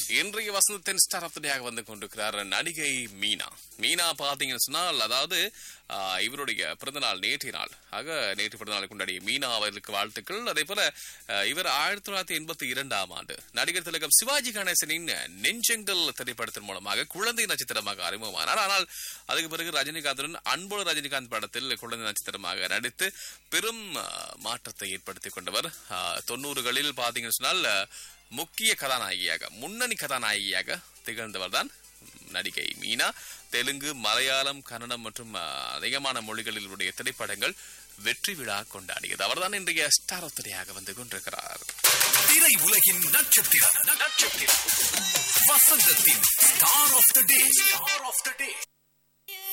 இன்றைய வசந்தத்தின் star of டேயாக வந்து கொண்டிருக்கிறார் நடிகை மீனா மீனா பாத்தீங்கன்னு சொன்னால் அதாவது ஆ, இவருடைய பிறந்தநாள் நேற்றைய நாள் ஆக நேற்று பிறந்தநாள் கொண்டாடிய மீனா அவர்களுக்கு வாழ்த்துக்கள் அதே போல ஆ, இவர் ஆயிரத்தி தொள்ளாயிரத்தி எண்பத்தி இரண்டாம் ஆண்டு நடிகர் திலகம் சிவாஜி கணேசனின் நெஞ்சங்கள் திரைப்படத்தின் மூலமாக குழந்தை நட்சத்திரமாக அறிமுகமானார் ஆனால் அதுக்கு பிறகு ரஜினிகாந்துடன் அன்போடு ரஜினிகாந்த் படத்தில் குழந்தை நட்சத்திரமாக நடித்து பெரும் ஆ, மாற்றத்தை ஏற்படுத்திக் கொண்டவர் ஆ, தொண்ணூறுகளில் பாத்தீங்கன்னு சொன்னால் ஆ, முக்கிய கதாநாயகியாக முன்னணி கதாநாயகியாக திகழ்ந்தவர் தான் நடிகை மீனா தெலுங்கு மலையாளம் கன்னடம் மற்றும் அஹ், அதிகமான மொழிகளில் உடைய திரைப்படங்கள் வெற்றி விழா கொண்டாடியது அவர்தான் இன்றைய ஸ்டார் ஆஃப் த டேயாக வந்து கொண்டிருக்கிறார் திரை உலகின் நட்சத்திரம் நட்சத்திரம் வசந்தத்தின் star of the day star of the day